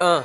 ஆ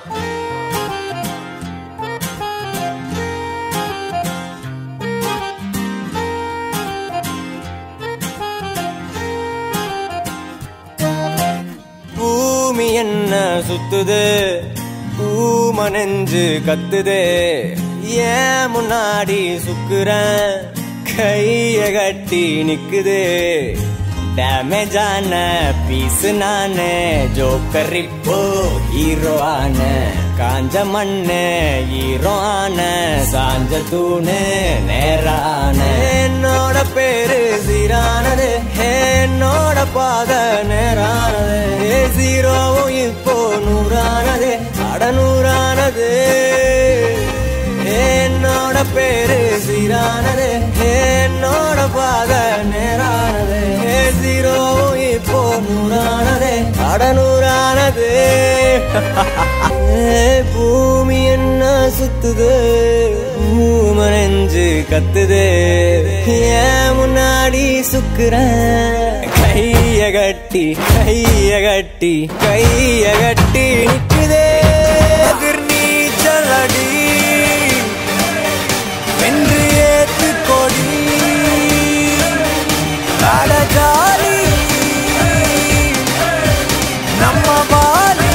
பூமி என்ன சுத்துது பூம நெஞ்சு கத்துது ஏன் முன்னாடி சுக்குறேன் கைய கட்டி நிக்குது டேமேஜ் ஆன பீஸ் நானு ஜோக்கர் இப்போ ஹீரோ ஆன காஞ்ச மண்ணு ஹீரோ ஆன சாஞ்ச தூணு நேரான என்னோட பேரு சீரானது என்னோட பாத நேரானது ஜீரோவும் இப்போ நூறானது அடநூறானது என்னோட பேரு சீரானது என்னோட பாத நேரானது ஜீரோவும் இப்போ நூறானது அடநூறானது பூமி என்ன சுத்துது பூம நெஞ்சு கத்துது ஏன் முன்னாடி சுக்குறேன் கைய கட்டி கைய கட்டி கைய கட்டி நிக்குதே நீச்சல் அடி வென்று ஏத்து கொடி அட ஜாலி நம்ம பாலி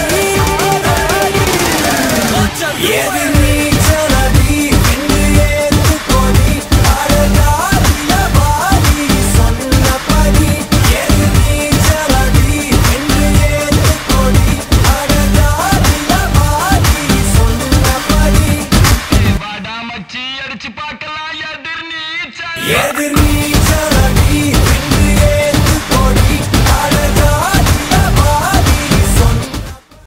எது நீச்சல் அடி வென்று ஏத்து கொடி அட ஜாலில பாலி சொன்னபடி எது நீச்சல் அடி வென்று ஏத்து கொடி அட ஜாலில பாலி சொன்னபடி வாடா மச்சி அடிச்சு பார்க்கலாம் எதிர் நீச்சல் எதிர்